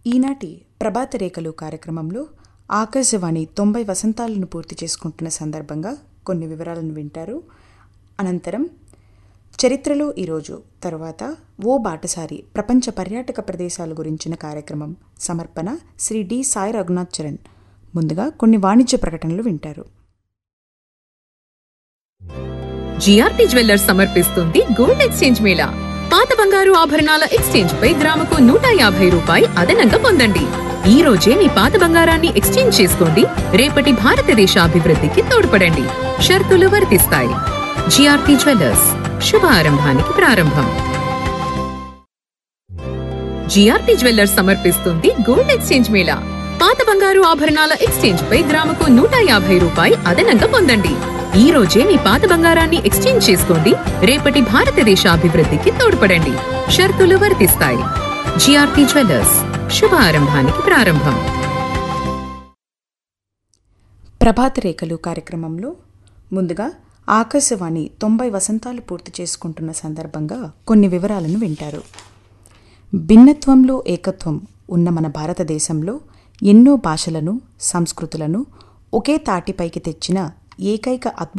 ఈనాటి ప్రభాత రేఖలు కార్యక్రమంలో ఆకాశవాణి తొంభై వసంతాలను పూర్తి చేసుకుంటున్న సందర్భంగా కొన్ని వివరాలను వింటారు అనంతరం చరిత్రలో ఈరోజు తరువాత ఓ బాటసారి ప్రపంచ పర్యాటక ప్రదేశాల గురించిన కార్యక్రమం సమర్పణ శ్రీ డి సాయి రఘునాథ్ చరణ్ ముందుగా కొన్ని వాణిజ్య ప్రకటనలు వింటారు జిఆర్పి జ్యువెల్లర్స్ సమర్పిస్తుంది గోల్డ్ ఎక్స్చేంజ్ మేళా పాత బంగారు ఆభరణాల ఎక్స్చేంజ్ పై గ్రాముకు నూట యాభై రూపాయి అదనంగా పొందండి ఈ రోజే మీ పాత బంగారాన్ని ఎక్స్చేంజ్ చేసుకోండి రేపటి భారతదేశ అభివృద్ధికి తోడ్పడండి షరతులు వర్తిస్తాయి జిఆర్పి జ్యువెల్లర్స్ శుభారంభానికి ప్రారంభం జిఆర్పి జ్యువెల్లర్స్ సమర్పిస్తుంది గోల్డ్ ఎక్స్చేంజ్ మేళా పాత బంగారు ఆభరణాల ఎక్స్చేంజ్ పై గ్రాముకు నూట యాభై రూపాయి అదనంగా పొందండి ఈ రోజే మీ పాత బంగారాన్ని ఎక్స్చేంజ్ చేసుకోండి రేపటి భారతదేశ అభివృద్ధికి తోడ్పడండి షరతులు వర్తిస్తాయి జిఆర్పి జ్యువెల్లర్స్ శుభారంభానికి ప్రారంభం ప్రభాత రేఖలు కార్యక్రమంలో ముందుగా ఆకాశవాణి తొంభై వసంతాలు పూర్తి చేసుకుంటున్న సందర్భంగా కొన్ని వివరాలను వింటారు భిన్నత్వంలో ఏకత్వం ఉన్న మన భారతదేశంలో ఎన్నో భాషలను సంస్కృతులను ఒకే తాటిపైకి తెచ్చిన ఏకైక అద్భుత